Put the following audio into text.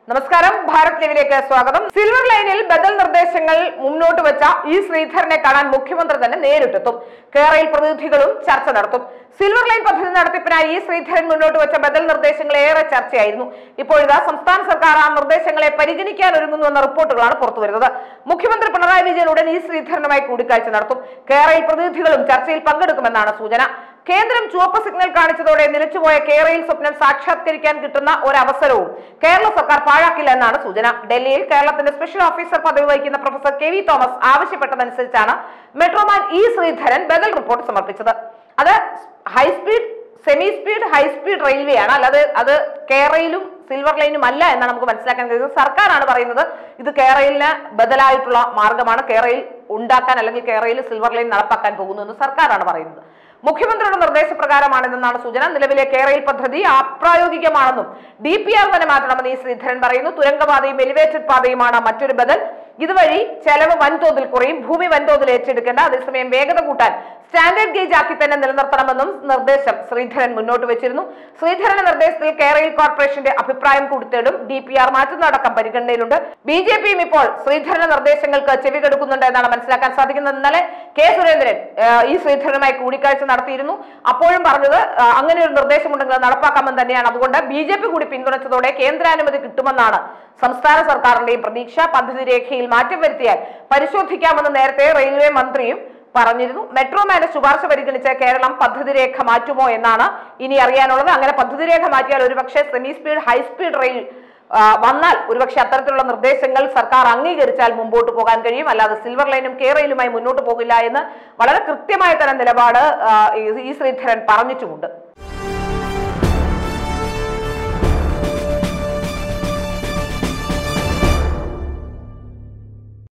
നമസ്കാരം ഭാരത് ലൈവിലേക്ക് സ്വാഗതം സിൽവർ ലൈനിൽ ബദൽ നിർദ്ദേശങ്ങൾ മുന്നോട്ട് വെച്ച ഇ ശ്രീധരനെ കാണാൻ മുഖ്യമന്ത്രി തന്നെ നേരിട്ടെത്തും കേരളയിൽ പ്രതിനിധികളും ചർച്ച നടത്തും സിൽവർ ലൈൻ പദ്ധതി നടത്തിപ്പിനായി ഇ ശ്രീധരൻ മുന്നോട്ട് വെച്ച ബദൽ നിർദ്ദേശങ്ങൾ ഏറെ ചർച്ചയായിരുന്നു ഇപ്പോഴിതാ സംസ്ഥാന സർക്കാർ ആ നിർദ്ദേശങ്ങളെ പരിഗണിക്കാൻ ഒരുങ്ങുന്നു എന്ന റിപ്പോർട്ടുകളാണ് പുറത്തുവരുന്നത് മുഖ്യമന്ത്രി പിണറായി വിജയൻ ഉടൻ ഇ ശ്രീധരനുമായി കൂടിക്കാഴ്ച നടത്തും കേരളയിൽ പ്രതിനിധികളും ചർച്ചയിൽ പങ്കെടുക്കുമെന്നാണ് സൂചന കേന്ദ്രം ചുവപ്പ് സിഗ്നൽ കാണിച്ചതോടെ നിലച്ചുപോയ കേരളയിൽ സ്വപ്നം സാക്ഷാത്കരിക്കാൻ കിട്ടുന്ന ഒരവസരവും കേരള സർക്കാർ പാഴാക്കില്ല എന്നാണ് സൂചന ഡൽഹിയിൽ കേരളത്തിന്റെ സ്പെഷ്യൽ ഓഫീസർ പദവി വഹിക്കുന്ന പ്രൊഫസർ കെ വി തോമസ് ആവശ്യപ്പെട്ടതനുസരിച്ചാണ് മെട്രോമാൻ ഇ ശ്രീധരൻ ബദൽ റിപ്പോർട്ട് സമർപ്പിച്ചത് അത് high speed semi speed high speed railway ആണ് അല്ലാതെ അത് കേരളയിലും സിൽവർ ലൈനും അല്ല എന്നാണ് നമുക്ക് മനസ്സിലാക്കാൻ കഴിയുന്നത് സർക്കാരാണ് പറയുന്നത് ഇത് കേരളയിന് ബദലായിട്ടുള്ള മാർഗമാണ് കേരളയിൽ ഉണ്ടാക്കാൻ അല്ലെങ്കിൽ കേരളയിൽ സിൽവർ ലൈൻ നടപ്പാക്കാൻ പോകുന്നു എന്ന് സർക്കാരാണ് പറയുന്നത് മുഖ്യമന്ത്രിയുടെ നിർദ്ദേശപ്രകാരമാണിതെന്നാണ് സൂചന നിലവിലെ കേരളയിൽ പദ്ധതി അപ്രായോഗികമാണെന്നും ഡി പി ആർ തന്നെ മാറ്റണമെന്ന് ഈ ശ്രീധരൻ പറയുന്നു തുരങ്കപാതയും എലിവേറ്റഡ് പാതയുമാണ് മറ്റൊരു ബദൽ ഇതുവഴി ചെലവ് വൻതോതിൽ കുറയും ഭൂമി വൻതോതിൽ ഏറ്റെടുക്കേണ്ട അതേസമയം വേഗത കൂട്ടാൻ സ്റ്റാൻഡേർഡ് ഗേജ് ആക്കി തന്നെ നിലനിർത്തണമെന്നും നിർദ്ദേശം ശ്രീധരൻ മുന്നോട്ട് വെച്ചിരുന്നു ശ്രീധരന്റെ നിർദ്ദേശത്തിൽ കേരളയിൽ കോർപ്പറേഷന്റെ അഭിപ്രായം കൂടി തേടും ഡി പി ആർ മാറ്റുന്നതടക്കം പരിഗണനയിലുണ്ട് ബി ജെ പിയും ഇപ്പോൾ ശ്രീധരന്റെ നിർദ്ദേശങ്ങൾക്ക് ചെവി കെടുക്കുന്നുണ്ട് എന്നാണ് മനസ്സിലാക്കാൻ സാധിക്കുന്നത് ഇന്നലെ കെ സുരേന്ദ്രൻ ആ, ഈ ശ്രീധരനുമായി കൂടിക്കാഴ്ച നടത്തിയിരുന്നു അപ്പോഴും പറഞ്ഞത് ആ, അങ്ങനെ ഒരു നിർദ്ദേശമുണ്ടെങ്കിൽ അത് നടപ്പാക്കാമെന്ന് തന്നെയാണ് അതുകൊണ്ട് ബി ജെ പി കൂടി പിന്തുണച്ചതോടെ കേന്ദ്രാനുമതി കിട്ടുമെന്നാണ് സംസ്ഥാന സർക്കാരിന്റെയും പ്രതീക്ഷ പദ്ധതി രേഖയിൽ മാറ്റം വരുത്തിയാൽ പരിശോധിക്കാമെന്ന് നേരത്തെ റെയിൽവേ മന്ത്രിയും പറഞ്ഞിരുന്നു മെട്രോമാന്റെ ശുപാർശ പരിഗണിച്ച് കേരളം പദ്ധതി രേഖ മാറ്റുമോ എന്നാണ് ഇനി അറിയാനുള്ളത് അങ്ങനെ പദ്ധതി രേഖ മാറ്റിയാൽ ഒരുപക്ഷെ semi speed high speed rail ആ, വന്നാൽ ഒരുപക്ഷെ അത്തരത്തിലുള്ള നിർദ്ദേശങ്ങൾ സർക്കാർ അംഗീകരിച്ചാൽ മുമ്പോട്ട് പോകാൻ കഴിയും അല്ലാതെ സിൽവർ ലൈനും കേരളയിലുമായി മുന്നോട്ട് പോകില്ല എന്ന് വളരെ കൃത്യമായ തരം നിലപാട് ആ, ഈ- ഈ ശ്രീധരൻ പറഞ്ഞിട്ടുമുണ്ട്